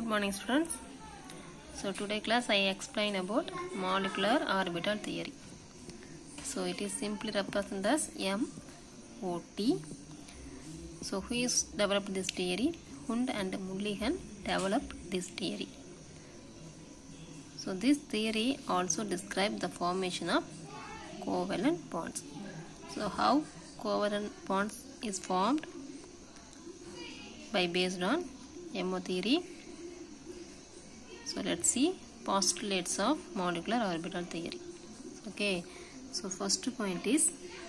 Good morning students. So today class I explain about molecular orbital theory. So it is simply represented as MOT. So who is developed this theory? Hund and Mulligan developed this theory. So this theory also describes the formation of covalent bonds. So how covalent bonds is formed by based on MO theory. So let's see postulates of molecular orbital theory. Okay, so first point is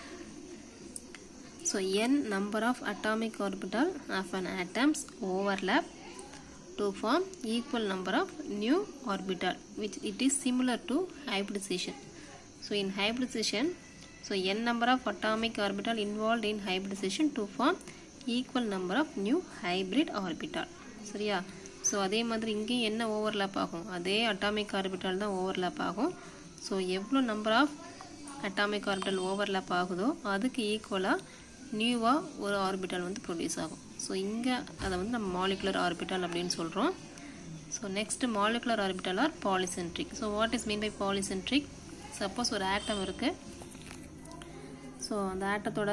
so n number of atomic orbital of an atoms overlap to form equal number of new orbital which it is similar to hybridization. So in hybridization, so n number of atomic orbital involved in hybridization to form equal number of new hybrid orbital. சரியா so அதே மாதிரி இங்கேயும் என்ன overlap ஆகும் அதே atomic orbital தான் overlap ஆகும் so எவ்வளோ number of atomic orbital overlap ஆகுதோ அதுக்கு ஈக்குவலாக நியூவாக ஒரு ஆர்பிட்டல் வந்து ப்ரொடியூஸ் ஆகும் ஸோ இங்கே அதை வந்து நம்ம மாலிகுலர் ஆர்பிட்டல் அப்படின்னு சொல்கிறோம் so next molecular orbital are polycentric so what is mean by polycentric suppose ஒரு ஆட்டம் இருக்குது ஸோ அந்த ஆட்டத்தோட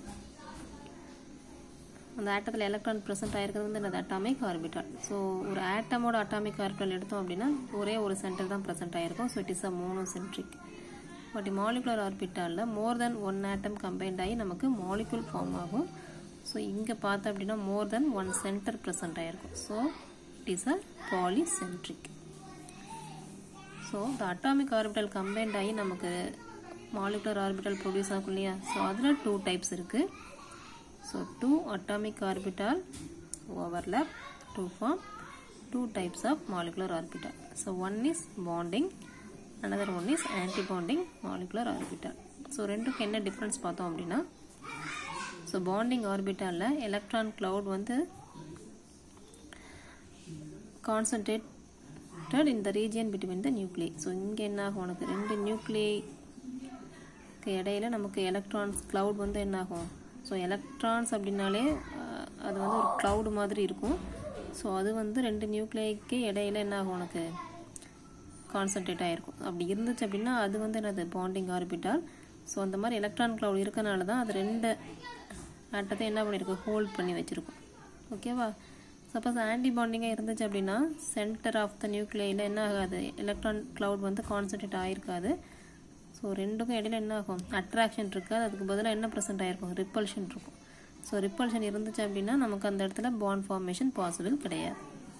அந்த ஆட்டத்தில் எலக்ட்ரான் ப்ரெசென்ட் ஆயிருக்கிறது வந்து என்னது அட்டாமிக் ஆர்பிட்டால் ஸோ ஒரு ஆட்டமோட அட்டாமிக் ஆர்பிட்டால் எடுத்தோம் அப்படின்னா ஒரே ஒரு சென்டர் தான் ப்ரெசென்ட் ஆயிருக்கும் so it is a monocentric but molecular ஆர்பிட்டாலில் more than one atom combined ஆகி நமக்கு மாலிகுல் ஃபார்ம் ஆகும் ஸோ இங்கே பார்த்தோம் அப்படின்னா more than one centre present ஆயிருக்கும் so it is a polycentric so the atomic orbital combined ஆகி நமக்கு மாலிகுலர் ஆர்பிட்டல் ப்ரொடியூஸ் ஆகும் இல்லையா ஸோ அதில் டூ டைப்ஸ் இருக்குது So two atomic orbital overlap to form two types of molecular orbital. So one is bonding, another one is anti-bonding molecular orbital. So ரெண்டுக்கு என்ன difference பார்த்தோம் அப்படின்னா ஸோ பாண்டிங் ஆர்பிட்டாலில் electron cloud வந்து concentrated in the region between the nuclei so இங்கே என்ன ஆகும் உனக்கு ரெண்டு நியூக்ளியைக்கு இடையில நமக்கு எலக்ட்ரான்ஸ் கிளவுட் வந்து என்ன ஆகும் ஸோ எலக்ட்ரான்ஸ் அப்படின்னாலே அது வந்து ஒரு க்ளவுடு மாதிரி இருக்கும் ஸோ அது வந்து ரெண்டு நியூக்ளியைக்கு இடையில என்ன ஆகும் உனக்கு கான்சன்ட்ரேட் ஆகிருக்கும் அப்படி இருந்துச்சு அப்படின்னா அது வந்து என்னது பாண்டிங் ஆர்பிட்டால் ஸோ அந்த மாதிரி எலக்ட்ரான் க்ளவுட் இருக்கனால தான் அது ரெண்டு ஆட்டத்தை என்ன பண்ணியிருக்கு ஹோல்ட் பண்ணி வச்சுருக்கும் ஓகேவா சப்போஸ் ஆன்டி பாண்டிங்காக இருந்துச்சு அப்படின்னா சென்டர் ஆஃப் த நியூக்ளியில் என்ன ஆகாது எலக்ட்ரான் க்ளவுட் வந்து கான்சன்ட்ரேட் ஆகிருக்காது ஸோ ரெண்டுக்கும் இடையில என்ன ஆகும் அட்ராக்ஷன் இருக்காது அதுக்கு பதிலாக என்ன ப்ரெசென்ட் ஆகிருக்கும் ரிப்பல்ஷன் இருக்கும் ஸோ ரிப்பல்ஷன் இருந்துச்சு அப்படின்னா நமக்கு அந்த இடத்துல பாண்ட் ஃபார்மேஷன் பாசிபிள் கிடையாது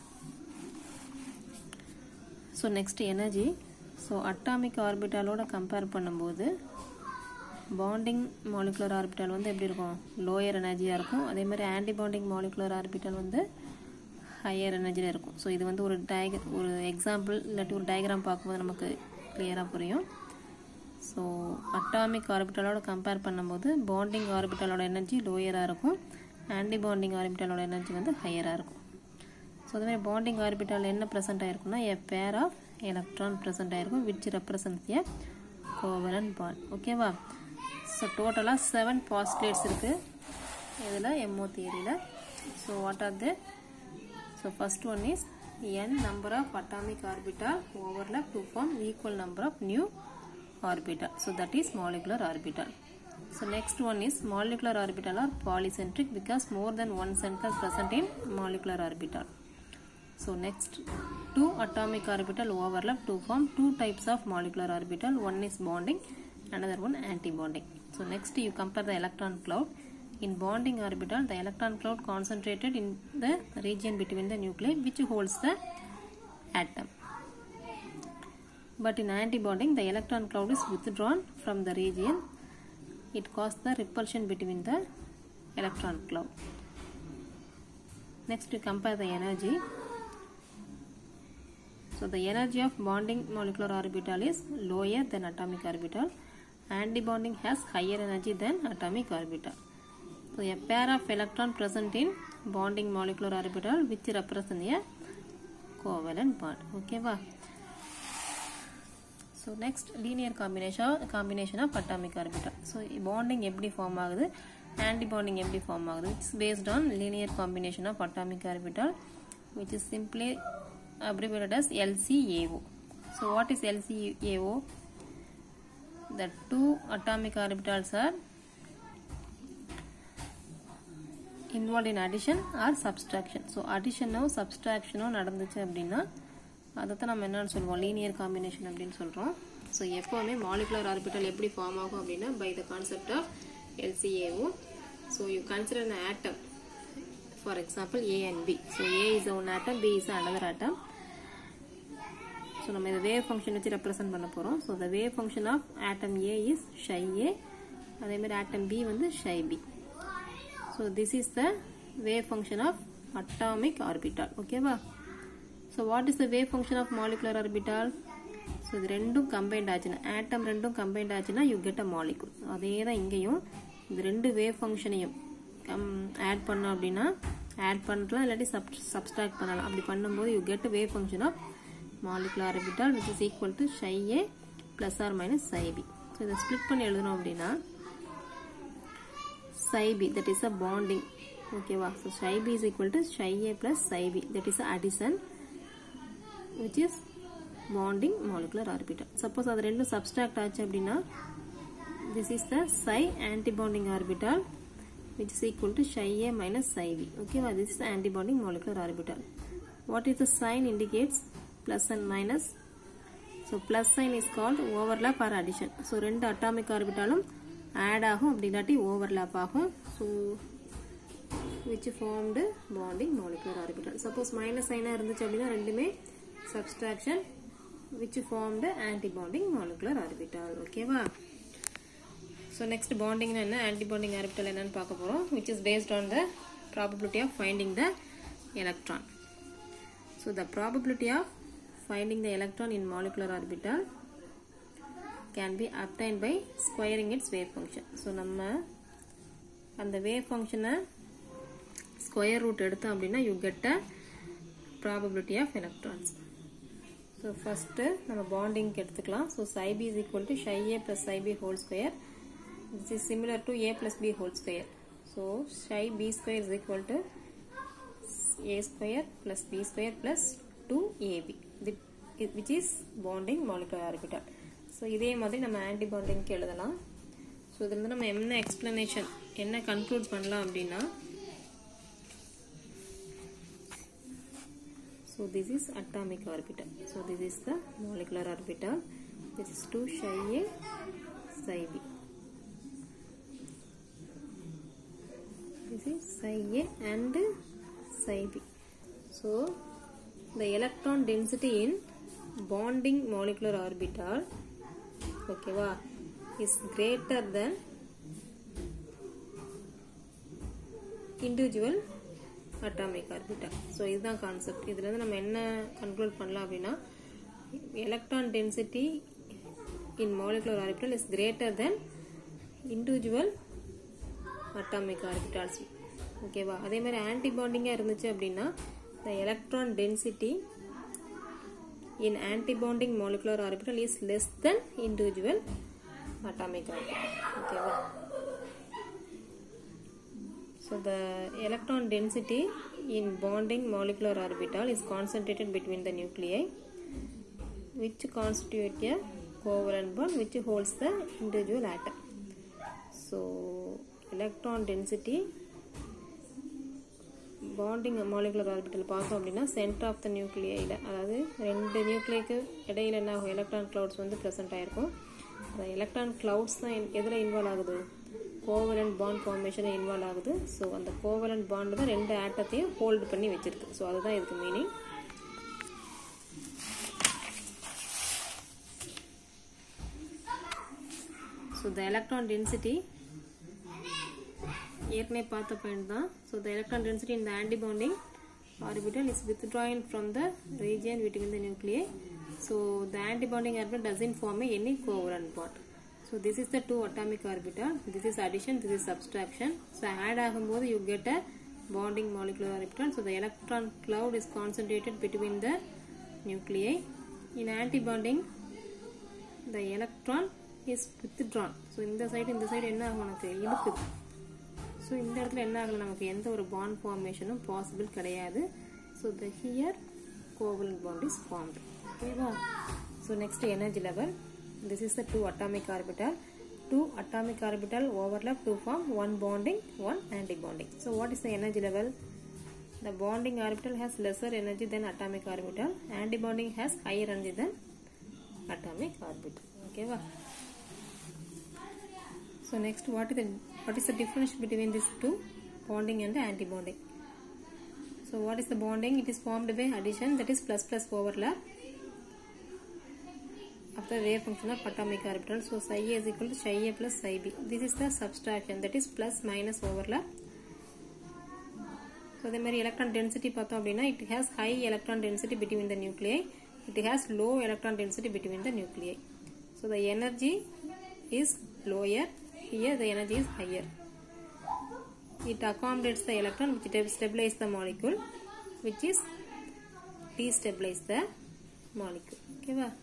so next energy so atomic ஆர்பிட்டாலோட கம்பேர் பண்ணும்போது பாண்டிங் மாலிகுலர் ஆர்பிட்டால் வந்து எப்படி இருக்கும் லோயர் எனர்ஜியாக இருக்கும் அதே மாதிரி ஆன்டி பாண்டிங் மாலிகுலர் ஆர்பிட்டால் வந்து ஹையர் எனர்ஜியில் இருக்கும் ஸோ இது வந்து ஒரு டயக ஒரு எக்ஸாம்பிள் இல்லாட்டி ஒரு டயக்ராம் பார்க்கும்போது நமக்கு கிளியராக புரியும் ஸோ அட்டாமிக் ஆர்பிட்டலோட கம்பேர் பண்ணும்போது பாண்டிங் ஆர்பிட்டலோட எனர்ஜி லோயராக இருக்கும் ஆன்டி பாண்டிங் ஆர்பிட்டலோட எனர்ஜி வந்து ஹையராக இருக்கும் ஸோ அதுமாதிரி பாண்டிங் ஆர்பிட்டல் என்ன ப்ரெசென்ட் ஆயிருக்கும்னா a pair of electron present ஆயிருக்கும் which represents a covalent bond ஓகேவா ஸோ டோட்டலாக செவன் பாஸ்டேட்ஸ் இருக்குது இதில் எம்ஓ தியரியில் so what are the so first one is n number of atomic orbital overlap to form equal number of new orbital so that is molecular orbital so next one is molecular orbital are polycentric because more than one center present in molecular orbital so next two atomic orbital overlap to form two types of molecular orbital one is bonding another one anti-bonding so next you compare the electron cloud in bonding orbital the electron cloud concentrated in the region between the nuclei which holds the atom but in antibonding the electron cloud is withdrawn from the region it causes the repulsion between the electron cloud next we compare the energy so the energy of bonding molecular orbital is lower than atomic orbital antibonding has higher energy than atomic orbital so a pair of electron present in bonding molecular orbital which represent a covalent bond okay va so next linear combination combination of atomic orbital so bonding எப்படி form ஆகுது antibonding எப்படி form ஆகுது it's based on linear combination of atomic orbital which is simply abbreviated as LCAO. So what is LCAO? The two atomic orbitals are involved in addition or subtraction. So addition or subtraction நடந்துச்சு அப்படின்னா அதை தான் நம்ம என்னன்னு சொல்லுவோம் linear combination அப்படின்னு சொல்கிறோம் so எப்போவுமே மாலிகுலர் ஆர்பிட்டல் எப்படி ஃபார்ம் ஆகும் அப்படின்னா by the concept of LCAO so you consider an atom for example A and B. So A is one atom, B is another atom. So நம்ம இதை wave function வச்சு represent பண்ண போகிறோம் so the wave function of atom A is psi A அதேமாதிரி atom B வந்து psi B so this is the wave function of atomic orbital ஓகேவா so what is the wave function of molecular orbital so இது ரெண்டும் combined ஆச்சுன்னா ஆட்டம் ரெண்டும் combined ஆச்சுன்னா you get a molecule அதே தான் இங்கேயும் இது ரெண்டு வேவ் ஃபங்க்ஷனையும் ஆட் பண்ணோம் அப்படின்னா ஆட் பண்ணுறோம் இல்லாட்டி சப் சப்ஸ்ட்ராக்ட் பண்ணலாம் அப்படி பண்ணும்போது you get wave function of molecular orbital which is equal to psi A plus or minus psi B so இதை ஸ்ப்ளிட் பண்ணி எழுதணும் அப்படின்னா psi b that is a bonding ஓகேவா so psi b is equal to psi a plus psi b that is a addition which is bonding molecular orbital suppose அது ரெண்டும் subtract ஆச்சு அப்படின்னா this is the psi antibonding orbital which is equal to psi a minus psi b ஓகேவா this is the antibonding molecular orbital what is the sign indicates plus and minus so plus sign is called overlap or addition so ரெண்டு atomic orbitalum add ஆகும் அப்படி இல்லாட்டி overlap ஆகும் so which formed bonding molecular orbital suppose minus சைனாக இருந்துச்சு அப்படின்னா ரெண்டுமே subtraction which formed antibonding molecular orbital ஓகேவா ஸோ நெக்ஸ்ட் பாண்டிங்னா என்ன ஆன்டி பாண்டிங் ஆர்பிட்டல் என்னன்னு பார்க்க போகிறோம் which is based on the probability of finding the electron so the probability of finding the electron in molecular orbital can be obtained by squaring its wave function ஸோ நம்ம அந்த wave ஃபங்க்ஷனை square root எடுத்தோம் அப்படின்னா you get a probability of electrons so first நம்ம பாண்டிங்க்கு எடுத்துக்கலாம் so psi B is equal to psi A plus psi B whole square this is similar to A plus B whole square so psi B square is equal to A square plus B square plus two AB which is bonding molecular orbital so இதே மாதிரி நம்ம anti பாண்டிங்க்கு எழுதலாம் so இதுலேருந்து நம்ம என்ன explanation என்ன conclude பண்ணலாம் அப்படின்னா so this is atomic orbital so this is the molecular orbital this is two psi A psi B this is psi A and psi B. So the electron density in bonding molecular orbital ஓகேவா is greater than individual atomic orbital so இதுதான் concept இதுலேருந்து நம்ம என்ன conclude பண்ணலாம் அப்படின்னா electron density in molecular orbital is greater than individual atomic orbitals ஓகேவா அதே மாதிரி ஆன்டிபாண்டிங்காக இருந்துச்சு அப்படின்னா the electron density in antibonding molecular orbital is less than individual atomic orbital okay well. so the electron density in bonding molecular orbital is concentrated between the nuclei which constitute a covalent bond which holds the individual atom so electron density bonding molecular orbital பார்த்தோம் அப்படின்னா centre of the நியூக்ளியில் அதாவது ரெண்டு நியூக்ளியக்கு இடையில என்ன ஆகும் electron clouds வந்து present ஆயிருக்கும் அந்த எலக்ட்ரான் கிளவுட்ஸ் தான் எதில் இன்வால்வ் ஆகுது கோவலண்ட் பாண்ட் ஃபார்மேஷன் இன்வால்வ் ஆகுது ஸோ அந்த கோவலண்ட் பாண்டு தான் ரெண்டு ஆட்டத்தையும் ஹோல்டு பண்ணி வச்சிருக்கு ஸோ அதுதான் இதுக்கு meaning so the electron density ஏற்கனவே பார்த்த பாயிண்ட் தான் so the electron density in the antibonding orbital is withdrawn from the region between the nuclei so the antibonding orbital doesn't form a any covalent bond so this is the two atomic orbital this is addition this is subtraction so add ஆகும்போது you get a bonding molecular orbital so the electron cloud is concentrated between the nuclei in antibonding the electron is withdrawn so இந்த side இந்த side என்ன ஆகும் உனக்கு இழுக்குது so இந்த இடத்துல என்ன ஆகல நமக்கு எந்த ஒரு பாண்ட் ஃபார்மேஷனும் பாசிபிள் கிடையாது so the here covalent bond is formed okay va? so next energy level this is the two atomic orbital two atomic orbital overlap to form one bonding one anti-bonding so what is the energy level the bonding orbital has lesser energy than atomic orbital anti-bonding has higher energy than atomic orbital okay va? so next what is the what is the difference between these two bonding and anti-bonding so what is the bonding it is formed by addition that is plus plus overlap of the wave function of atomic orbital so psi a is equal to psi a plus psi b this is the subtraction that is plus minus overlap so அதே மாதிரி electron density பார்த்தோம் அப்படின்னா it has high electron density between the nuclei it has low electron density between the nuclei so the energy is lower here the energy is higher it accommodates the electron which stabilize the molecule which is destabilize the molecule okay va?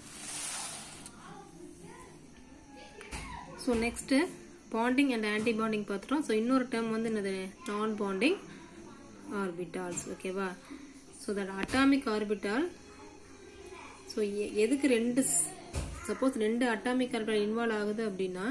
so next bonding and anti-bonding பார்த்துட்டோம் so இன்னொரு term வந்து என்னது non bonding orbitals ஓகேவா so that atomic orbital so எதுக்கு ரெண்டு suppose ரெண்டு atomic orbital involve ஆகுது அப்படின்னா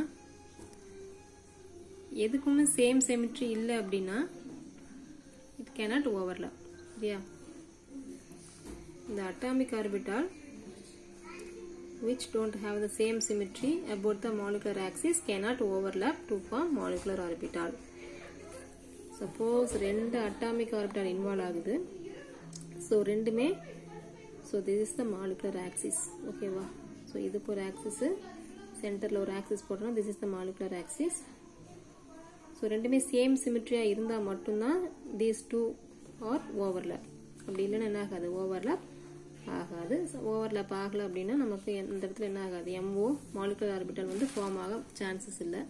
எதுக்குமே சேம் செமிட்ரி இல்லை அப்படின்னா இட் கேனாட் ஓவர்லாப் சரியா இந்த atomic orbital which don't have the same symmetry about the molecular axis cannot overlap to form molecular orbital. Suppose ரெண்டு அட்டாமிக் ஆர்பிட்டால் இன்வால்வ் ஆகுது ஸோ ரெண்டுமே so this is the molecular axis ஓகேவா so இதுக்கு ஒரு axis சென்டரில் ஒரு axis போட்டோம்னா this is the molecular axis so ரெண்டுமே சேம் சிமிட்ரியாக இருந்தால் மட்டும்தான் தீஸ் டூ ஆர் ஓவர்லேப் அப்படி இல்லைன்னா என்ன ஆகாது ஓவர்லேப் ஆகாது ஓவர்லேப் ஆகலை அப்படின்னா நமக்கு இந்த இடத்துல என்ன ஆகாது எம்ஓ மாலிகுலர் ஆர்பிட்டல் வந்து ஃபார்ம் ஆக சான்சஸ் இல்லை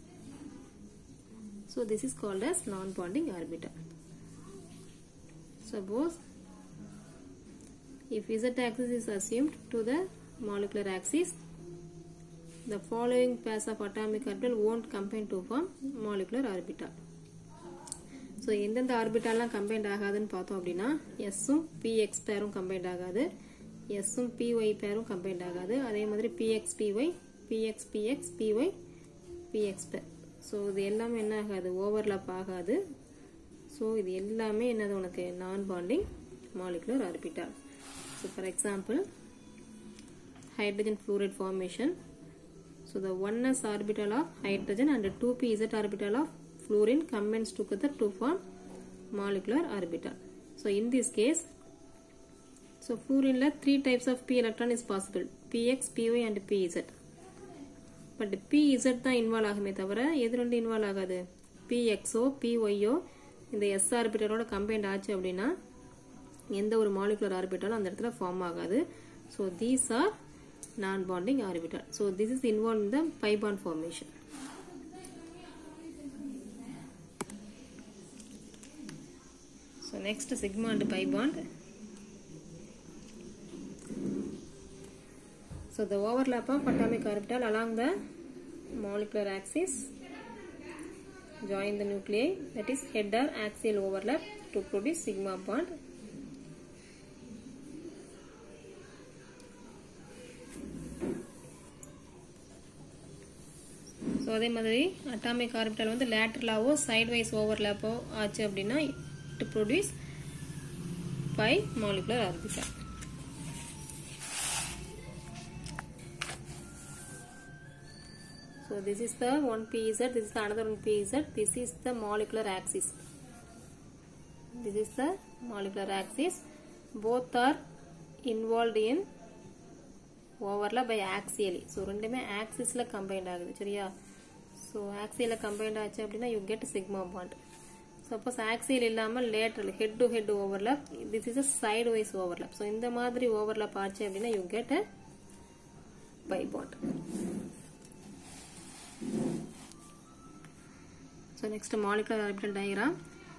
so this is called as non bonding orbital suppose if z axis is assumed to the molecular axis the following pairs of atomic orbital won't combine to form molecular orbital ஸோ எந்தெந்த ஆர்பிட்டாலாம் combined ஆகாதுன்னு பார்த்தோம் அப்படின்னா எஸ்ஸும் px பேரும் combined ஆகாது எஸ்ஸும் BY பேரும் combined ஆகாது அதே மாதிரி px py px px py px pair so இது எல்லாமே என்ன ஆகாது ஓவர்லாப் ஆகாது ஸோ இது எல்லாமே என்னது உனக்கு non bonding molecular orbital so for example hydrogen fluoride formation. So the 1s orbital of hydrogen and 2pz orbital of fluorine combines together to form molecular orbital. So in this case, so fluorine la three types of p electron is possible px, py and pz. But pz தான் involve ஆகுமே தவிர எது ரெண்டு involve ஆகாது பிஎக்ஸோ பிஒய்யோ இந்த S ஆர்பிட்டலோட combined ஆச்சு அப்படின்னா எந்த ஒரு மாலிகுலர் ஆர்பிட்டாலும் அந்த இடத்துல ஃபார்ம் ஆகாது so these are non bonding orbital so this is involve in the pi bond formation so next sigma and pi bond So the overlap of atomic orbital along the molecular axis join the nuclei that is head or axial overlap to produce sigma bond. So அதே மாதிரி atomic orbital வந்து லேட்ரலாவோ side wise ஓவர்லேப்போ ஆச்சு அப்படின்னா to produce pi molecular orbital So this is the one PZ, this is the another one PZ, this is the molecular axis. This is the molecular axis. Both are involved in overlap by axially. So ரெண்டுமே axisல combined ஆகுது சரியா so ஆக்சியில் combined ஆச்சு அப்படின்னா you get sigma bond suppose axial இல்லாமல் lateral head to head overlap this is a side wise overlap so இந்த மாதிரி overlap ஆச்சு அப்படின்னா you get a pi bond So next molecular orbital diagram.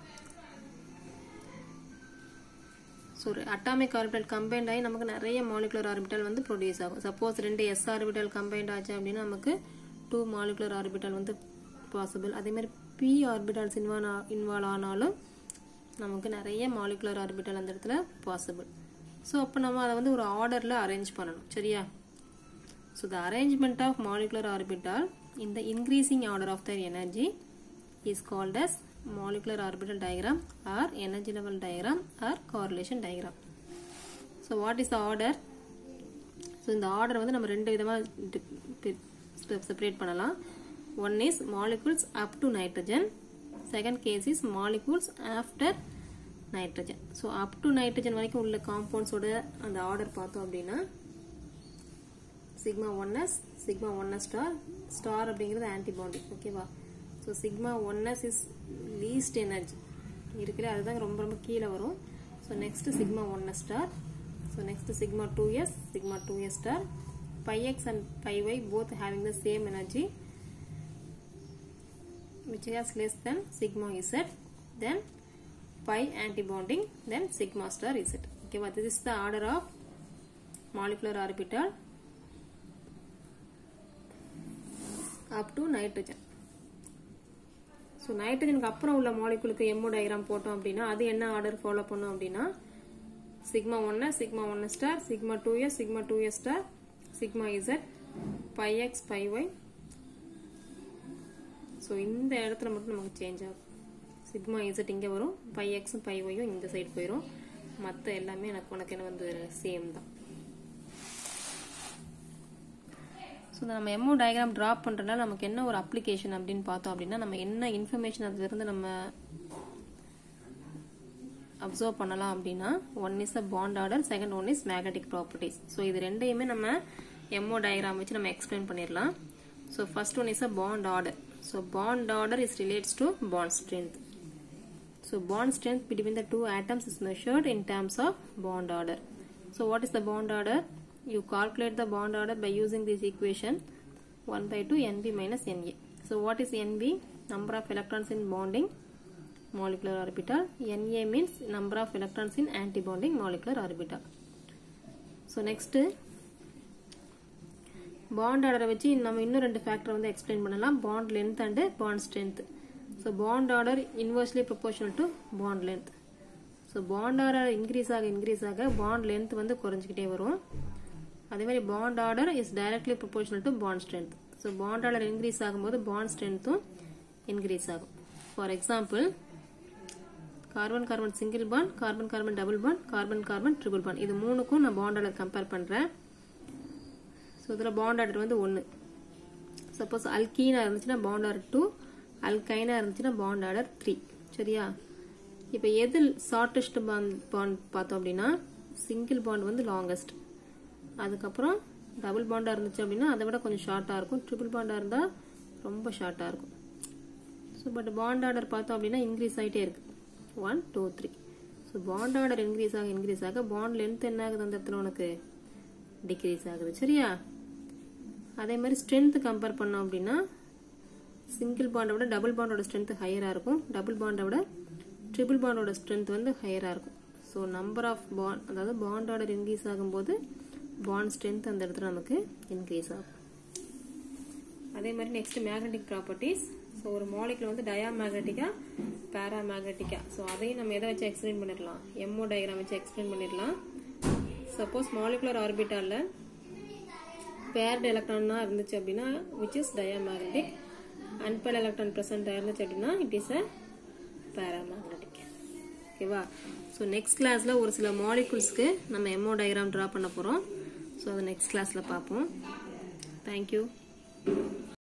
So ஒரு atomic orbital combined ஆகி நமக்கு நிறைய molecular orbital வந்து ப்ரொடியூஸ் ஆகும் சப்போஸ் ரெண்டு எஸ் ஆர்பிட்டல் கம்பைண்ட் ஆச்சு அப்படின்னா நமக்கு டூ மாலிகுலர் ஆர்பிட்டல் வந்து பாசிபிள் அதே மாதிரி பி ஆர்பிட்டல்ஸ் இன்வால்வ் இன்வால்வ் ஆனாலும் நமக்கு நிறைய மாலிகுலர் ஆர்பிட்டல் அந்த இடத்துல பாசிபிள் ஸோ அப்போ நம்ம அதை வந்து ஒரு ஆர்டரில் அரேஞ்ச் பண்ணணும் சரியா so the arrangement of molecular orbital in the increasing order of their energy is called as molecular orbital diagram or energy level diagram or correlation diagram. So what is the order? So இந்த order வந்து நம்ம ரெண்டு விதமாக separate பண்ணலாம் one is molecules up to nitrogen second case is molecules after nitrogen so up to nitrogen வரைக்கும் உள்ள காம்பவுண்ட்ஸோட அந்த ஆர்டர் பார்த்தோம் அப்படின்னா sigma one s sigma one s star star அப்படிங்கிறது ஆன்டிபாடி ஓகேவா so sigma one s is least energy இருக்கிற அதுதான் ரொம்ப ரொம்ப கீழே வரும் so next sigma one s star so next sigma two S sigma two S star pi X and pi Y both having the same energy which has less than sigma z then pi antibonding then sigma star z okay but this is the order of molecular orbital up to nitrogen so நைட்ரஜனுக்கு அப்புறம் உள்ள மாலிகுலுக்கு எம்மோ diagram போட்டோம் அப்படின்னா அது என்ன order follow பண்ணோம் அப்படின்னா sigma ஒன்னு சிக்மா ஒன்னு star sigma two S sigma two S star sigma Z pi X pi Y so இந்த இடத்துல மட்டும் நமக்கு சேஞ்ச் ஆகும் சிக்மா இசட் இங்கே வரும் பை எக்ஸும் பை ஒய்யும் இந்த சைடு போயிடும் மற்ற எல்லாமே எனக்கு உனக்கு என்ன வந்து சேம் தான் ஸோ நம்ம எம்ஓ டயக்ராம் ட்ராப் பண்ணுறதுனால நமக்கு என்ன ஒரு அப்ளிகேஷன் அப்படின்னு பார்த்தோம் அப்படின்னா நம்ம என்ன இன்ஃபர்மேஷன் அதுலேருந்து நம்ம அப்சர்வ் பண்ணலாம் அப்படின்னா one is a bond order second one is magnetic properties so இது ரெண்டையுமே நம்ம எம்ஓ டயக்ராம் வச்சு நம்ம எக்ஸ்பிளைன் பண்ணிடலாம் so first one is a bond order so bond order is relates to bond strength so bond strength between the two atoms is measured in terms of bond order. So what is the bond order? You calculate the bond order by using this equation 1 by 2 Nb minus Na. So what is Nb? Number of electrons in bonding molecular orbital. Na means number of electrons in antibonding molecular orbital. So next bond ஆர்டரை வச்சு நம்ம இன்னும் ரெண்டு factor வந்து explain பண்ணலாம் bond length and bond strength so bond order inversely proportional to bond length so bond order increase ஆக increase ஆக bond length வந்து குறைஞ்சிக்கிட்டே வரும் அதே மாதிரி bond order is directly proportional to bond strength so bond order increase ஆகும்போது bond ஸ்ட்ரென்த்தும் increase ஆகும் for example carbon carbon single bond carbon carbon double bond carbon carbon triple bond இது மூணுக்கும் நான் பாண்ட் ஆர்டர் கம்பேர் பண்ணுறேன் so இதில் bond order வந்து ஒன்று சப்போஸ் அல்கீனாக இருந்துச்சுன்னா பாண்ட் ஆர்டர் டூ அல்கைனாக இருந்துச்சுன்னா பாண்ட் ஆர்டர் த்ரீ சரியா இப்போ எது ஷார்ட்டஸ்ட் பாண்ட் பாண்ட் பார்த்தோம் அப்படின்னா சிங்கிள் பாண்ட் வந்து லாங்கஸ்ட் அதுக்கப்புறம் டபுள் பாண்டாக இருந்துச்சு அப்படின்னா அதை விட கொஞ்சம் ஷார்ட்டாக இருக்கும் ட்ரிபிள் பாண்டாக இருந்தால் ரொம்ப ஷார்ட்டாக இருக்கும் ஸோ பட் பாண்ட் ஆர்டர் பார்த்தோம் அப்படின்னா இன்க்ரீஸ் ஆகிட்டே இருக்கு one two three so bond order increase ஆக இன்க்ரீஸ் ஆக பாண்ட் லென்த் என்ன ஆகுது அந்த இடத்துல உனக்கு டிக்ரீஸ் ஆகுது சரியா அதே மாதிரி ஸ்ட்ரென்த் கம்பேர் பண்ணோம் அப்படின்னா சிங்கிள் பாண்டை விட டபுள் பாண்டோட ஸ்ட்ரென்த் ஹையராக இருக்கும் டபுள் பாண்டை விட ட்ரிபிள் பாண்டோட ஸ்ட்ரென்த் வந்து ஹையராக இருக்கும் ஸோ நம்பர் ஆஃப் பாண்ட் அதாவது பாண்ட் ஆர்டர் இன்க்ரீஸ் ஆகும்போது பாண்ட் ஸ்ட்ரென்த் அந்த இடத்துல நமக்கு இன்க்ரீஸ் ஆகும் அதே மாதிரி நெக்ஸ்ட் மேக்னெட்டிக் ப்ராப்பர்ட்டிஸ் ஸோ ஒரு மாலிகுல் வந்து டயா மேக்னெட்டிக்கா பேரா மேக்னெட்டிக்கா ஸோ அதையும் நம்ம எதை வச்சு எக்ஸ்பிளைன் பண்ணிடலாம் எம்ஓ டயக்ராம் வச்சு எக்ஸ்பிளைன் பண்ணிடலாம் சப்போஸ் மாலிகுலர் ஆர்பிட்டாலில் பேர்டு எலக்ட்ரான்னா இருந்துச்சு அப்படின்னா which is diamagnetic unpaired electron present இருந்துச்சு அப்படின்னா இட் இஸ் அ பேராமேக்னெட்டிக் ஓகேவா ஸோ நெக்ஸ்ட் கிளாஸில் ஒரு சில மாலிகுல்ஸ்க்கு நம்ம எம்ஓ டயக்ராம் ட்ரா பண்ண போகிறோம் ஸோ அதை நெக்ஸ்ட் கிளாஸில் பார்ப்போம் தேங்க்யூ